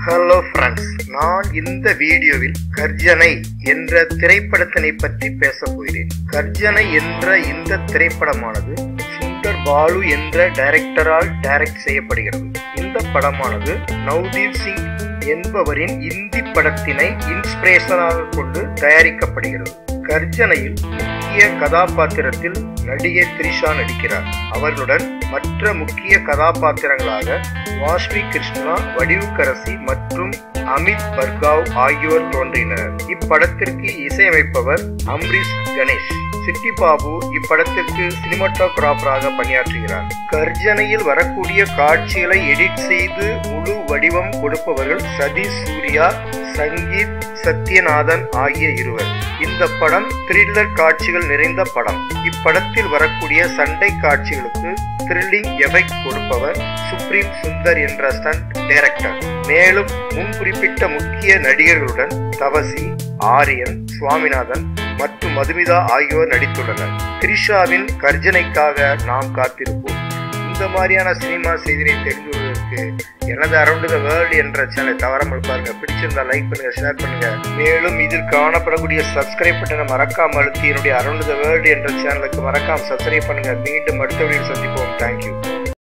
hello friends நான் இந்த வீடியோவில் கர்ஜனை என்ற திரைப்படத்தினை பற்றி பேச போகிறேன் கர்ஜனை என்ற இந்த திரைப்படமானது சுந்தர் பாலு என்ற டைரக்டரால் டைரக்ட் செய்யப்படுகிறது இந்த படமானது நவ்தீப் சிங் என்பவரின் இந்தி படத்தினை இன்ஸ்பிரேஷனாக கொண்டு தயாரிக்கப்படுகிறது கர்ஜனையில் முக்கிய கதாபாத்திரத்தில் நடிகை த்ரிஷா நடிக்கிறார் அவர்களுடன் மற்ற முக்கிய கதாபாத்திரங்களாக வாஷ்மி கிருஷ்ணா வடிவுக்கரசி மற்றும் அமித் பர்காவ் ஆகியோர் தோன்றினர் இப்படத்திற்கு இசையமைப்பவர் அம்ரீஷ் கணேஷ் சிட்டி பாபு இப்படத்திற்கு சினிமாட்டோகிராஃபராக பணியாற்றுகிறார் கர்ஜனையில் வரக்கூடிய காட்சிகளை எடிட் செய்து முழு வடிவம் கொடுப்பவர்கள் சதீஷ் சூர்யா சங்கீத் சத்யநாதன் ஆகிய இருவர் இந்த படம் த்ரில்லர் காட்சிகள் நிறைந்த படம் இப்படத்தில் வரக்கூடிய சண்டை காட்சிகளுக்கு த்ரில்லிங் எஃபெக்ட் கொடுப்பவர் சுப்ரீம் சுந்தர் என்ற ஸ்டண்ட் டைரக்டர் மேலும் முன் குறிப்பிட்ட முக்கிய நடிகர்களுடன் தவசி ஆரியன் சுவாமிநாதன் மற்றும் மதுமிதா ஆகியோர் நடித்துள்ளனர் த்ரிஷாவின் கர்ஜனைக்காக நாம் காத்திருப்போம் இந்த மாதிரியான சினிமா செய்தியை தெரிந்து கொள்வதற்கு எனது அரௌண்ட் த வேர்ல்டு என்ற சேனலை தவறாமல் பாருங்க பிடிச்சிருந்தா லைக் பண்ணுங்க ஷேர் பண்ணுங்க மேலும் இதில் காணப்படக்கூடிய சப்ஸ்கிரைப் பட்டனை மறக்காம அழுத்தி என்னுடைய அரௌண்ட் த வேர்ல்டு என்ற சேனலுக்கு மறக்காம சப்ஸ்கிரைப் பண்ணுங்க மீண்டும் அடுத்த வீடியோ சந்திப்போம் தேங்க்யூ